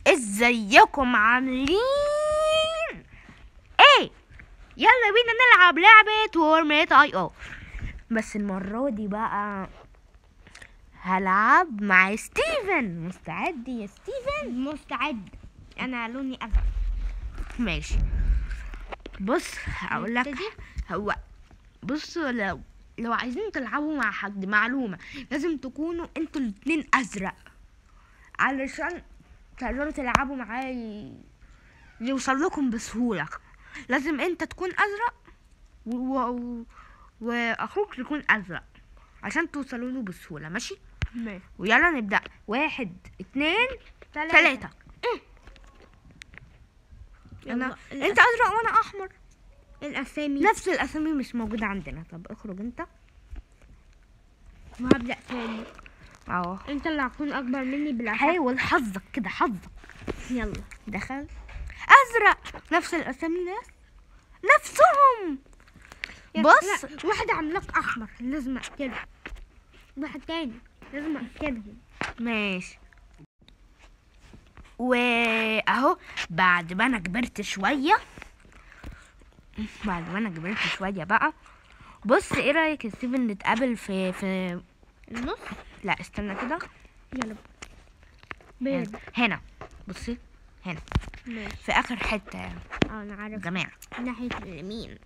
ازيكم عاملين ايه يلا بينا نلعب لعبة وورميت اي او بس المرة دي بقى هلعب مع ستيفن مستعد يا ستيفن مستعد انا لوني ازرق ماشي بص هقول لك نبتدي؟ هو بص لو لو عايزين تلعبوا مع حد معلومة لازم تكونوا انتوا الاتنين ازرق علشان تقدروا تلعبوا معاه ي- يوصل لكم بسهولة لازم انت تكون ازرق و... و... واخوك يكون ازرق عشان توصلوا له بسهولة ماشي ماشي ويلا نبدأ واحد اتنين تلاتة. تلاتة انا انت ازرق وانا احمر الاسامي نفس الاسامي مش موجودة عندنا طب اخرج انت وهبدا تاني اهو انت اللي هتكون اكبر مني بالعشاء حاول حظك كده حظك يلا دخل ازرق نفس الاسامي ناس نفسهم يلا. بص. لا واحد عملاق احمر لازم اقتله واحد تاني لازم اقتلهم ماشي واهو بعد ما انا كبرت شوية بعد ما انا كبرت شوية بقى بص ايه رايك يا ستيفن نتقابل في في النص لا استنى كده يلا هنا, بيض هنا بصي هنا ماشي في اخر حتة يعني اه انا عارف جماعة ناحية اليمين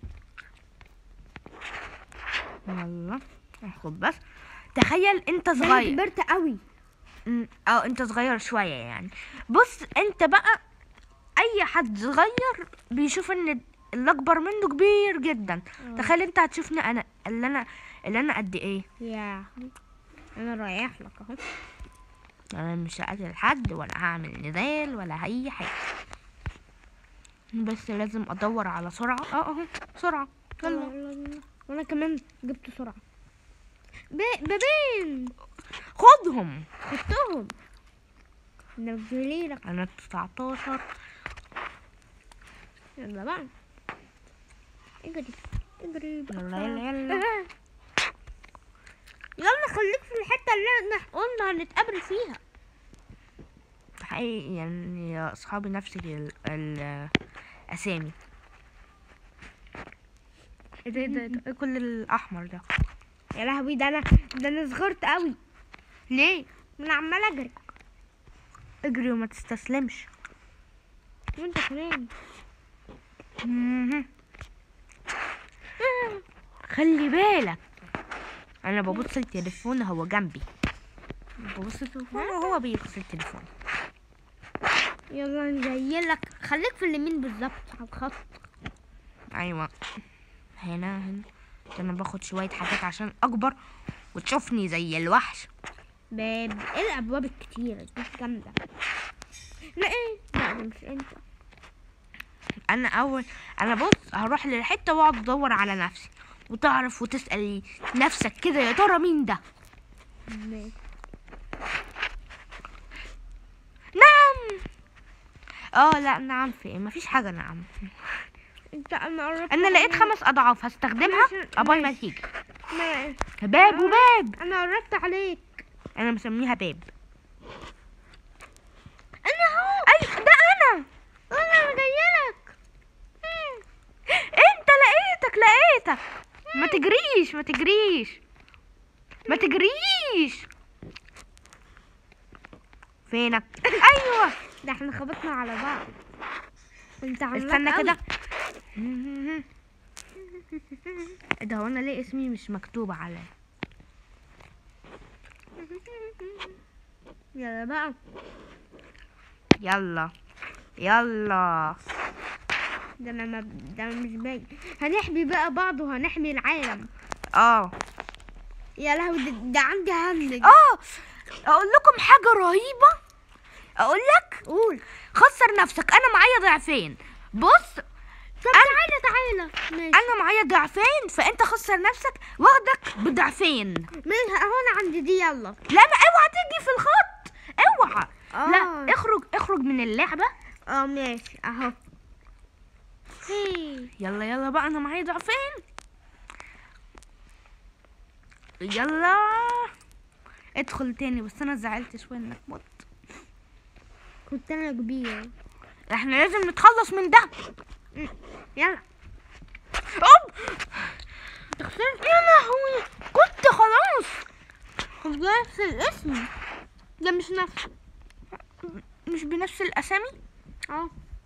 يلا اخد بس تخيل انت ده أنا صغير كبرت قوي أمم، اه انت صغير شوية يعني بص انت بقى اي حد صغير بيشوف ان اللي اكبر منه كبير جدا آه. تخيل انت هتشوفني انا اللي انا اللي انا قد ايه يا انا رايح لك اهو انا مش هقتل حد ولا هعمل نضال ولا اي حاجة بس لازم ادور على سرعة اه اهو سرعة يلا يلا وانا كمان جبت سرعة ب- بابين خدهم خدتهم نزلي لك انا 19 يلا بقى اجري اجري بقى. يلا يلا يلا يلا خليك في الحتة اللي احنا قلنا هنتقابل فيها حقيقي يعني اصحابي نفس ال- ال- الاسامي ايه ده ايه ده إيه ده؟ إيه كل الاحمر ده يا لهوي ده انا ده انا صغرت قوي ليه انا عمال اجري اجري وما تستسلمش وانت كمان مهم. خلي بالك انا ببص التليفون هو جنبي ببص التليفون وهو بيبص التليفون يلا نجي لك خليك في اليمين بالظبط على الخط ايوه هنا هنا انا باخد شويه حاجات عشان اكبر وتشوفني زي الوحش باب ايه الابواب الكتيرة دي جامدة لا ايه لا ده مش انت انا اول انا بص هروح للحته واقعد ادور على نفسي وتعرف وتسال نفسك كده يا ترى مين ده ماشي نعم اه لا نعم في ايه مفيش حاجه نعم انت انا قربت انا لقيت عليك. خمس اضعاف هستخدمها ماشي، قبل ما تيجي ما- باب وباب انا قربت عليك انا مسميها باب انا اهو اي ده انا انا جايلك انت لقيتك لقيتك ما تجريش ما تجريش ما تجريش فينك ايوه ده احنا خبطنا على بعض انت عملاق استنى قوي. كده ده هو انا ليه اسمي مش مكتوب عليا يلا بقى يلا يلا ده انا ما ده أنا مش باين هنحمي بقى بعض وهنحمي العالم اه يا لهوي ده, ده عندي همج اه اقول لكم حاجه رهيبه اقول لك قول خسر نفسك انا معايا ضعفين بص طب تعالى تعالى ماشي انا معايا ضعفين فانت خسر نفسك واخدك بضعفين ماشي اهو انا عندي دي يلا لا ما اوعى تيجي في الخط اوعى آه. لا اخرج اخرج من اللعبه اه ماشي اهو هي. يلا يلا بقى انا معايا ضعفين يلا ادخل تاني بس انا زعلت شويه انك مت والتانية كبيرة احنا لازم نتخلص من ده يلا اوب يا لهوي كنت خلاص نفس الاسم ده مش نفس مش بنفس الاسامي اه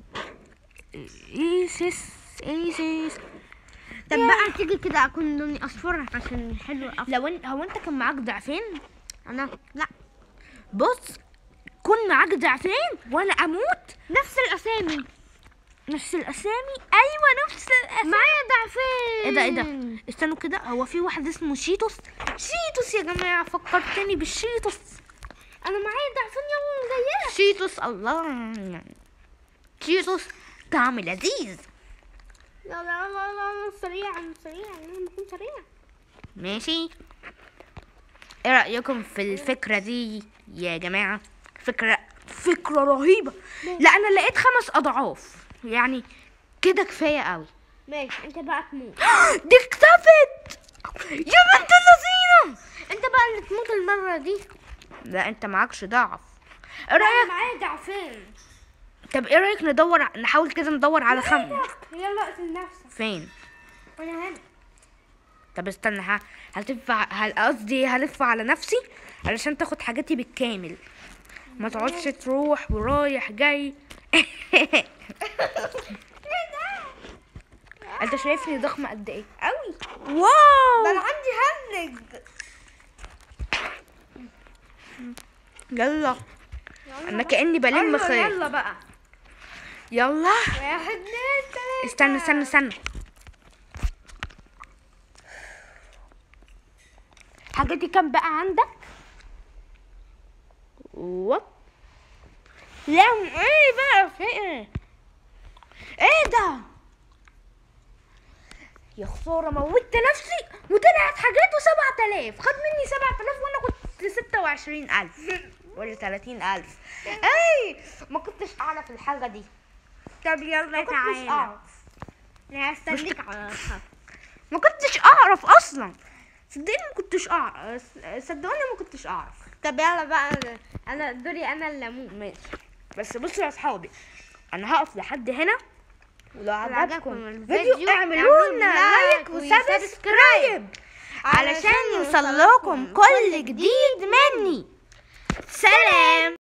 ايسيس ايسيس طب بقى تيجي كده اكون لوني اصفر عشان حلو أف... لو انت هو انت كان معاك ضعفين انا لا بص كن معاك ضعفين وانا اموت نفس الاسامي نفس الاسامي ايوه نفس الاسامي معايا ضعفين ايه ده ايه ده استنوا كده هو في واحد اسمه شيتوس شيتوس يا جماعه فكرتني بالشيتوس انا معايا ضعفين يوم زيها شيتوس الله شيتوس طعم لذيذ لا لا لا لا سريعا سريعا لازم اكون سريع ماشي ايه رأيكم في الفكرة دي يا جماعة فكرة فكرة رهيبة لا انا لقيت خمس اضعاف يعني كده كفاية قوي ماشي انت بقى تموت دي اختفت يا بنت اللذينة انت بقى اللي تموت المرة دي لا انت معكش ضعف ايه انا رأيك معايا ضعفين طب ايه رأيك ندور ع- نحاول كده ندور على خم يلا اقتل نفسك فين وانا هنا طب استنى ها هتنفع هل قصدي هلف على نفسي علشان تاخد حاجاتي بالكامل ما تقعدش تروح ورايح جاي انت شايفني ضخمه قد ايه قوي واو ده انا عندي هنج يلا انا كاني بلم خير يلا بقى يلا واحد اتنين تلاته استنى استنى استنى حاجاتي كام بقى عندك وات لا ايه بقى في ايه ايه ده يا خسارة موتت نفسي وطلعت حاجاته سبعة آلاف خد مني سبعة آلاف وانا كنت ستة وعشرين ألف ولا تلاتين ألف اي ما كنتش أعرف الحاجة دي طب يلا ما كنتش تعالى أعرف انا هستنيك على الخط ما كنتش اعرف اصلا صدقني ما كنتش اعرف صدقوني ما كنتش اعرف طب يلا بقى أنا- انا دوري انا اللي اموت ماشي بس بصوا يا اصحابي انا هقف لحد هنا ولو عجبكم عجبكم الفيديو الفيديو اعملوا لنا لايك اعملوا لايك وسبسكرايب علشان يوصل لكم كل جديد مني سلام